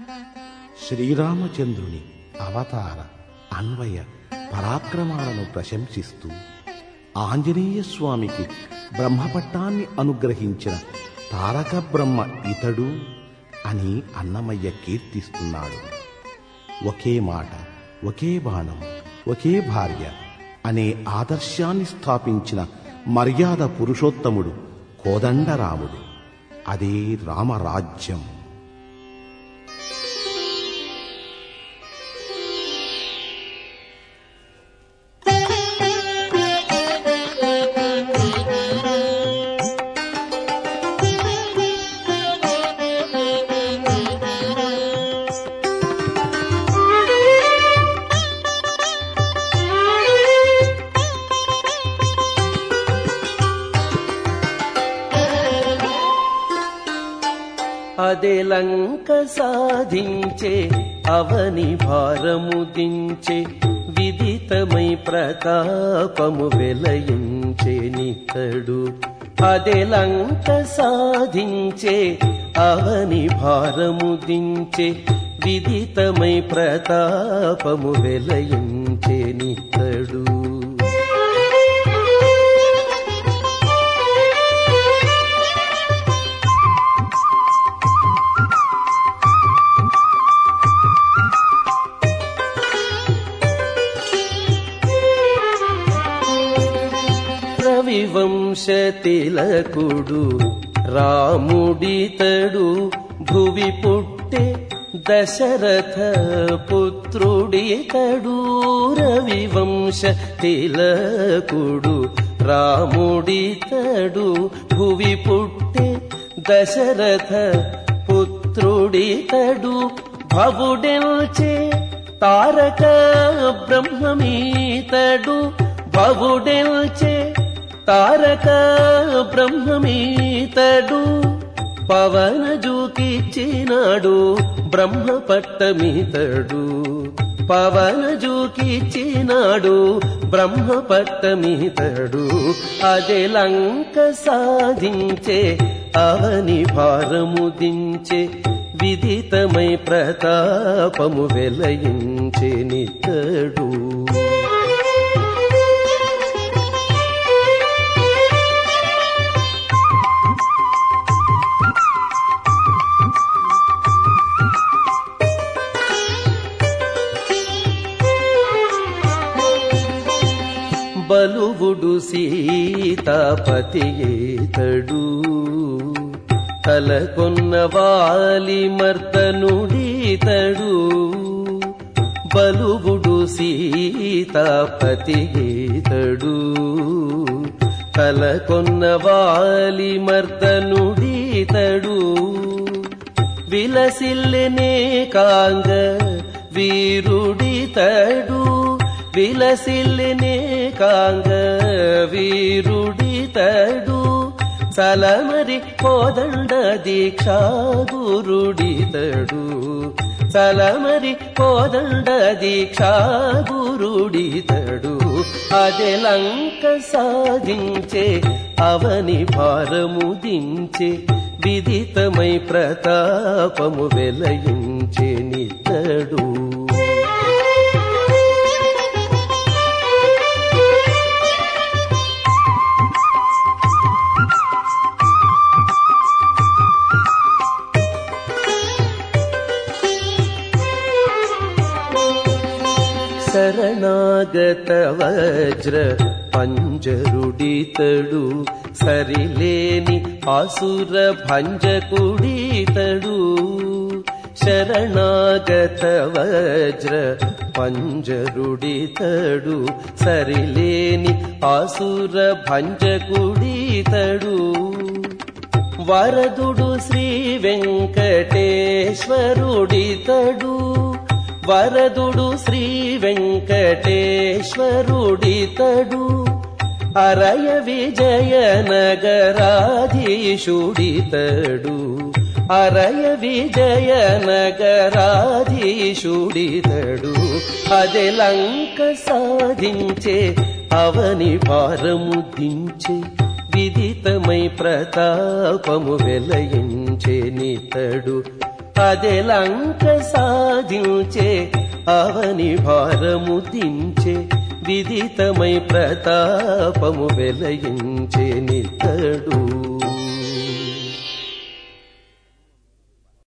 శ్రీరామచంద్రుని అవతార అన్వయ పరాక్రమాలను ప్రశంసిస్తూ ఆంజనేయ స్వామికి బ్రహ్మపట్టాన్ని అనుగ్రహించిన తారక బ్రహ్మ ఇతడు అని అన్నమయ్య కీర్తిస్తున్నాడు ఒకే మాట ఒకే బాణం ఒకే భార్య అనే ఆదర్శాన్ని స్థాపించిన మర్యాద పురుషోత్తముడు కోదండరాముడు అదే రామరాజ్యం అదే లంక సాధించే అవని భారము దించే విదితమై ప్రతాపము వెలయించే నితడు అదే లంక సాధించే అవని భారము దించే విదితమై ప్రతాపము వెలయించే నితడు రవివంశతిలకుడు రాముడితడు భువి పుట్టే దశరథ పుత్రుడితడు రవివంశ తిలకుడు రాముడితడు భువి పుట్టే దశరథ పుత్రుడితడు భవుడెల్చే తారక బ్రహ్మమీతడు భవుడెల్చే తారక బ్రహ్మమీతడు పవన జూకిచ్చినాడు బ్రహ్మ పట్టమీతడు పవన జూకిచ్చినాడు బ్రహ్మ పట్టమీతడు అదే లంక సాధించే అవని భారము దించే విదితమై ప్రతాపము వెలయించే నితడు బలువుడు సీతాపతియేతడు తలకొన్న వాలి మర్దనుడీతడు బలువుడు సీతాపతియేతడు తలకొన్న వాలి మర్దనుడీతడు విలసిల్లెనే కాంగ వీరుడితడు విలసిల్లినే కాంగ వీరుడితడు సలమరి కోదండ దీక్షా గురుడితడు సలమరి కోదండ దీక్షా గురుడితడు అదే లంక సాధించే అవని భారము దించే విదితమై ప్రతాపము వెలయించే నితడు శరణాగత వజ్ర పంజరుడితడు సరిలేని ఆసుర భంజకుడితడు శరణాగత వజ్ర పంజరుడితడు సరిలేని ఆసుర భంజకుడితడు వరదుడు శ్రీ వెంకటేశ్వరుడితడు వరదుడు శ్రీ వెంకటేశ్వరుడితడు అరయ విజయ నగరాధీశుడితడు అరయ విజయ నగరాధీశుడితడు అదే లంక సాధించే అవని భారము దించే విదితమై ప్రతాపము వెలయించే నితడు అదే లంక సాధించే అవని భారము దించే విదితమై ప్రతాపము వెలయించే నితడు